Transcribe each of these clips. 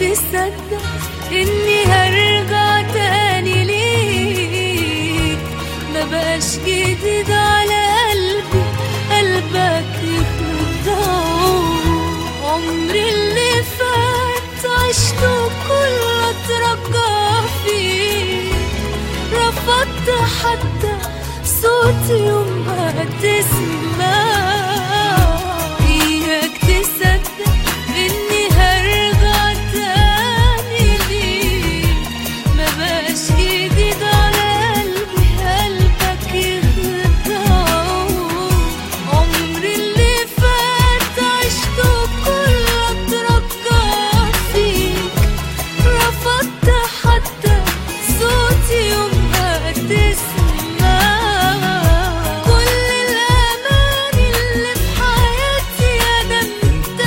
تصدق اني هرجع تاني ليك ما بقاش جديد على قلبي قلبك يخلطه عمري اللي فات عشته كله اترجى فيه رفضت حتى صوتي يوم ما تسمع إياك تصدق إني هرجع تاني ليك ما بقاش جديد على قلبي قلبك يخدعه عمري اللي فات عشته كله اترجى فيك رفضت حتى صوتي يوم ما تسمع كل الأمان اللي في حياتي أنا انت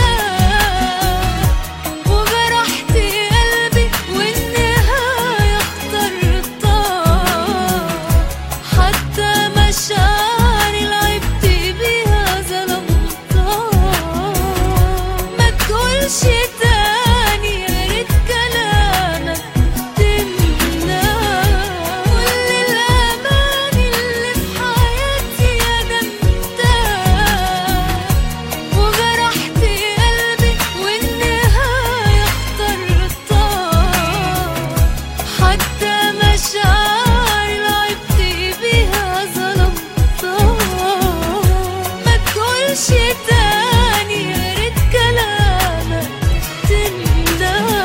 وجرحت قلبي والنهاية اخترتها حتى مشاعري لعبت بيها ظلمتها ما تقولش تاني يا ريت كلامك تمنع كل الأمان اللي في حياتي أنا انت وجرحت قلبي والنهاية اخترتها حتى مشاعري لعبت بيها ظلمتها ما تقولش تاني يا ريت كلامك تندم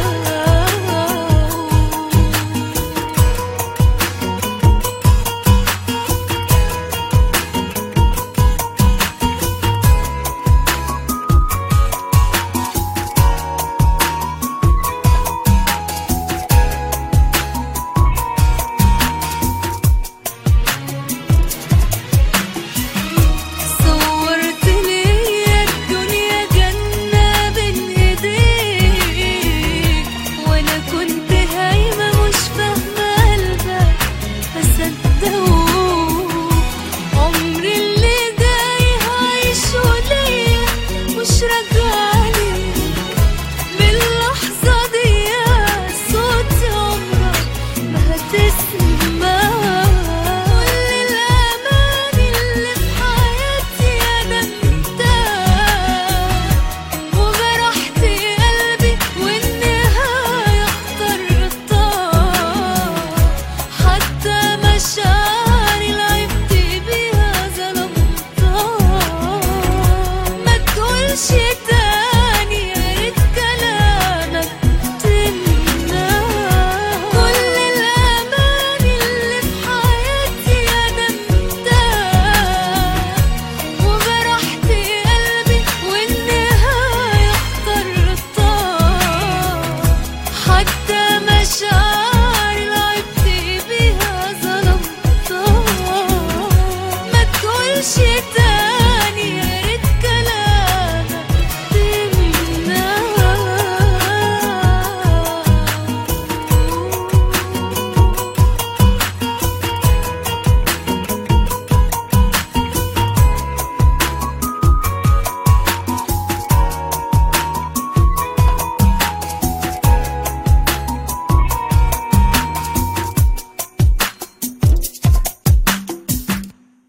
صورت ليا الدنيا جنة بين ايديك وانا كنت هايمة مش فاهمة قلبك اصدقه عمري اللي جاي هعيشه ليا مش راجعة ليك باللحظة دي صوت عمرك ما هتسمع كل الأمان اللي في حياتي أنا انت وجرحت قلبي والنهاية اخترتها حتى مشاعري لعبت بيها ظلمتها ما تقولش تاني يا ريت كلامك تمنع كل الأمان اللي في حياتي أنا انت وجرحت قلبي والنهاية اخترتها حتى مشاعري لعبت بيها ظلمتها ما تقولش تاني